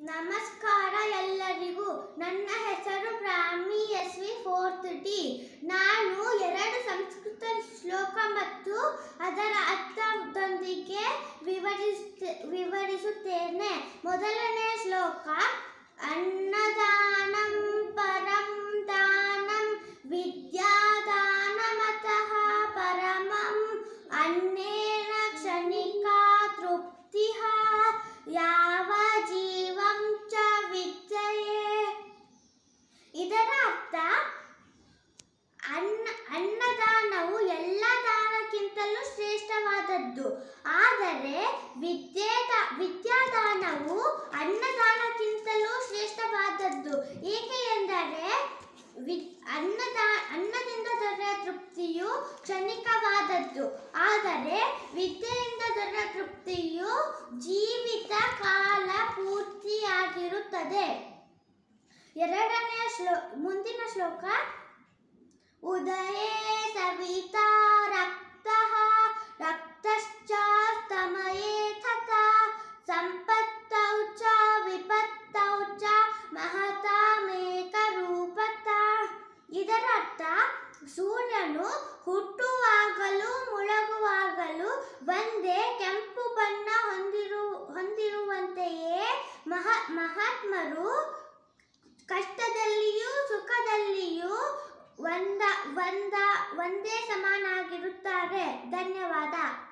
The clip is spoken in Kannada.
ನಮಸ್ಕಾರ ಎಲ್ಲರಿಗೂ ನನ್ನ ಹೆಸರು Brahmi S V fourth D ನಾನು ಎರಡು ಸಂಸ್ಕೃತ ಶ್ಲೋಕ ಮತ್ತು ಅದರ ಅರ್ಥದೊಂದಿಗೆ ವಿವರಿಸುತ್ತ ವಿವರಿಸುತ್ತೇನೆ ಮೊದಲನೇ ಶ್ಲೋಕ ಅನ್ನದಾನಂ ಪರಂ ದಾನಂ ವಿದ್ಯಾದಾನಮತಃ ಪರಮಂ ಅನ್ನೇನ ಕ್ಷಣಿಕಾ ತೃಪ್ತಿಃ ಯಾವ ಜೀವಂ ಚ ವಿದ್ಯಯೇ ಇದರ ಅರ್ಥ ಅನ್ನ ಅನ್ನದಾನವು ಎಲ್ಲ ದಾನಕ್ಕಿಂತಲೂ ಶ್ರೇಷ್ಠವಾದದ್ದು ಆದರೆ ವಿದ್ಯೆದ ವಿದ್ಯಾದಾನವು ಅನ್ನದಾನಕ್ಕಿಂತಲೂ ಶ್ರೇಷ್ಠವಾದದ್ದು ಏಕೆ ಎಂದರೆ ವಿ ಅನ್ನದ ಅನ್ನದಿಂದ ದೊರೆಯ ತೃಪ್ತಿಯು ಕ್ಷಣಿಕವಾದದ್ದು ಆದರೆ ವಿದ್ಯೆಯಿಂದ ದೊರೆಯ ತೃಪ್ತಿಯು ಜೀವಿತ ಕಾಲ ಪೂರ್ತಿಯಾಗಿರುತ್ತದೆ ಎರಡನೆಯ ಶ್ಲೋ ಮುಂದಿನ ಶ್ಲೋಕ ಉದಯೇ ಸವಿತಾ ರಕ್ತಃ ರಕ್ತಶ್ಚ ಸ್ತಮಯೇ ತಥಾ ಸಂಪತ್ತೌ ಚ ವಿಪತ್ತೌ ಚ ಮಹತಾಮೇಕರೂಪತ ಇದರ ಅರ್ಥ ಸೂರ್ಯನು ಹುಟ್ಟುವಾಗಲೂ ಮುಳುಗುವಾಗಲೂ ಒಂದೇ ಕೆಂಪು ಬಣ್ಣ ಹೊಂದಿರು ಹೊಂದಿರುವಂತೆಯೇ ಮಹ ಮಹಾತ್ಮರು ಕಷ್ಟದಲ್ಲಿಯೂ ಸುಖದಲ್ಲಿಯೂ ಒಂದ ಒಂದ ಒಂದೇ ಸಮಾನಾಗಿರುತ್ತಾರೆ ಧನ್ಯವಾದ